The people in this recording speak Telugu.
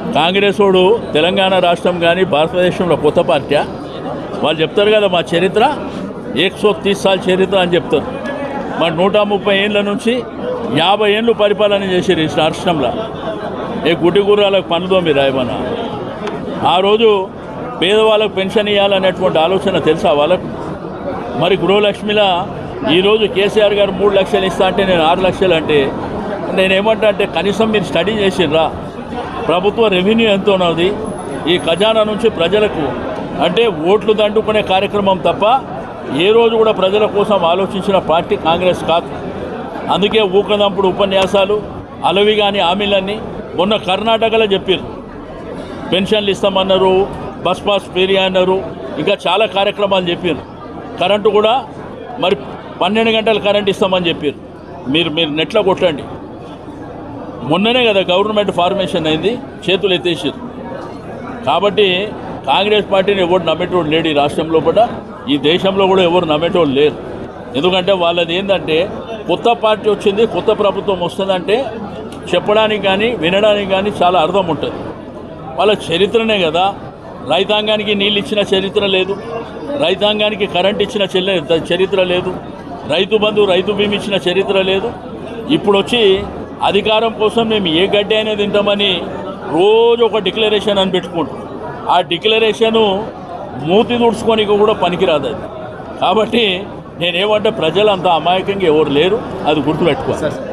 కాంగ్రెస్ వాడు తెలంగాణ రాష్ట్రం కానీ భారతదేశంలో కొత్త పార్టీ వాళ్ళు చెప్తారు కదా మా చరిత్ర ఏక్సో తీస్ సాల్ చరిత్ర అని చెప్తారు మరి నూట ముప్పై ఏళ్ళ నుంచి యాభై ఏళ్ళు పరిపాలన చేశారు ఈ రాష్ట్రంలో ఏ గుడ్డి గుర్రాలకు పనుదో మీరు రాయమన్నా ఆ రోజు పేదవాళ్ళకు పెన్షన్ ఇవ్వాలనేటువంటి ఆలోచన తెలుసా వాళ్ళకు మరి గృహలక్ష్మిలా ఈరోజు కేసీఆర్ గారు మూడు లక్షలు ఇస్తా అంటే నేను ఆరు లక్షలు అంటే నేను ఏమంటా అంటే కనీసం మీరు స్టడీ చేసిర్రా ప్రభుత్వ రెవెన్యూ ఎంత ఉన్నది ఈ ఖజానా నుంచి ప్రజలకు అంటే ఓట్లు దండుకునే కార్యక్రమం తప్ప ఏ రోజు కూడా ప్రజల కోసం ఆలోచించిన పార్టీ కాంగ్రెస్ కాదు అందుకే ఊకదంపుడు ఉపన్యాసాలు అలవి కానీ హామీలన్నీ మొన్న కర్ణాటకలో చెప్పారు పెన్షన్లు ఇస్తామన్నారు బస్ పాస్ ఫ్రీ అన్నారు ఇంకా చాలా కార్యక్రమాలు చెప్పారు కరెంటు కూడా మరి పన్నెండు గంటలు కరెంట్ ఇస్తామని చెప్పారు మీరు మీరు నెట్లో కొట్టండి మొన్ననే కదా గవర్నమెంట్ ఫార్మేషన్ అయింది చేతులు ఎత్తేసారు కాబట్టి కాంగ్రెస్ పార్టీని ఎవరు నమ్మేటోడు లేడు ఈ రాష్ట్రంలో కూడా ఈ దేశంలో కూడా ఎవరు నమ్మేటోడు లేరు ఎందుకంటే వాళ్ళది ఏంటంటే కొత్త పార్టీ వచ్చింది కొత్త ప్రభుత్వం వస్తుందంటే చెప్పడానికి కానీ వినడానికి కానీ చాలా అర్థం ఉంటుంది వాళ్ళ చరిత్రనే కదా రైతాంగానికి నీళ్ళు ఇచ్చిన చరిత్ర లేదు రైతాంగానికి కరెంట్ ఇచ్చిన చెల్ల- చరిత్ర లేదు రైతు బంధు రైతు బీమా ఇచ్చిన చరిత్ర లేదు ఇప్పుడు వచ్చి అధికారం కోసం మేము ఏ గడ్డి అయినా తింటామని రోజు ఒక డిక్లరేషన్ అని పెట్టుకుంటాం ఆ డిక్లరేషను మూతి తుడుచుకోనికి కూడా పనికిరాదు అది కాబట్టి నేనేమంటే ప్రజలు అంత అమాయకంగా ఎవరు లేరు అది గుర్తుపెట్టుకోవాలి సార్